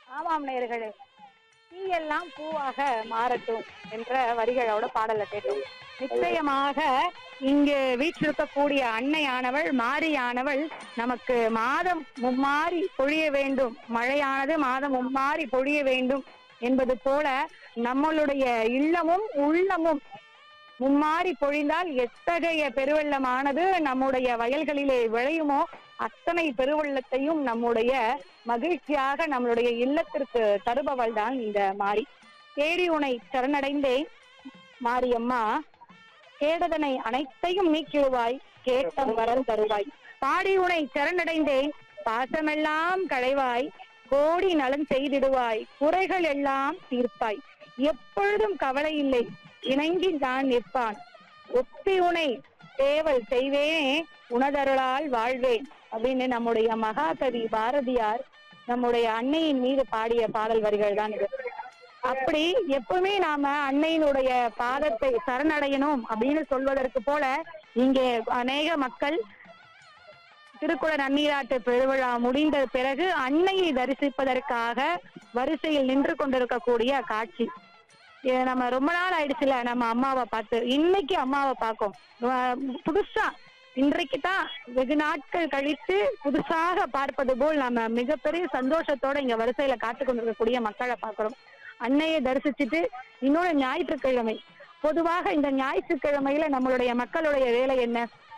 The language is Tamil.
ஆமாம் நேயர்களே தீயெல்லாம் பூவாக மாறட்டும் என்ற வரிகளோட பாடலை கேட்டோம் நிச்சயமாக இங்கு வீற்றிருக்கக்கூடிய அன்னையானவள் மாரியானவள் நமக்கு மாதம் மும்மாறி பொழிய வேண்டும் மழையானது மாதம் மும்மாறி பொழிய வேண்டும் என்பது போல நம்மளுடைய இல்லமும் உள்ளமும் மும்மாறி பொழிந்தால் எத்தகைய பெருவெள்ளமானது நம்முடைய வயல்களிலே விளையுமோ அத்தனை பெருவெள்ளத்தையும் நம்முடைய மகிழ்ச்சியாக நம்மளுடைய இல்லத்திற்கு தருபவள் தான் இந்த மாரி தேடி உனை சரணடைந்தேன் மாரியம்மா கேடதனை அனைத்தையும் நீக்கிடுவாய் கேட்டம் வரல் தருவாய் பாடி உனை சரணடைந்தேன் பாசமெல்லாம் களைவாய் கோடி நலன் செய்திடுவாய் குறைகள் எல்லாம் தீர்ப்பாய் எப்பொழுதும் கவலை இல்லை இணங்கி நான் நிற்பான் ஒப்பி உனை தேவல் செய்வேனே உனதருளால் வாழ்வேன் அப்படின்னு நம்முடைய மகாகவி பாரதியார் நம்முடைய அன்னையின் மீது பாடிய பாடல் வரிகள் தான் இது அப்படி எப்பவுமே நாம அன்னையினுடைய பாதத்தை சரணடையணும் அப்படின்னு சொல்வதற்கு போல இங்கே அநேக மக்கள் திருக்குள நன்னீராட்டு பெருவிழா முடிந்த பிறகு அன்னையை தரிசிப்பதற்காக வரிசையில் நின்று கொண்டிருக்கக்கூடிய காட்சி இது நம்ம ரொம்ப நாள் ஆயிடுச்சுல நம்ம அம்மாவை பார்த்து இன்னைக்கு அம்மாவை பார்க்கும் அஹ் புதுசா இன்றைக்கு தான் வெகு நாட்கள் கழித்து புதுசாக பார்ப்பது போல் நம்ம மிகப்பெரிய சந்தோஷத்தோட இங்க வரிசையில காத்து கொண்டிருக்கக்கூடிய மக்களை பார்க்கிறோம் அன்னையை தரிசிச்சுட்டு இன்னொரு ஞாயிற்றுக்கிழமை பொதுவாக இந்த ஞாயிற்றுக்கிழமையில நம்மளுடைய மக்களுடைய வேலை என்ன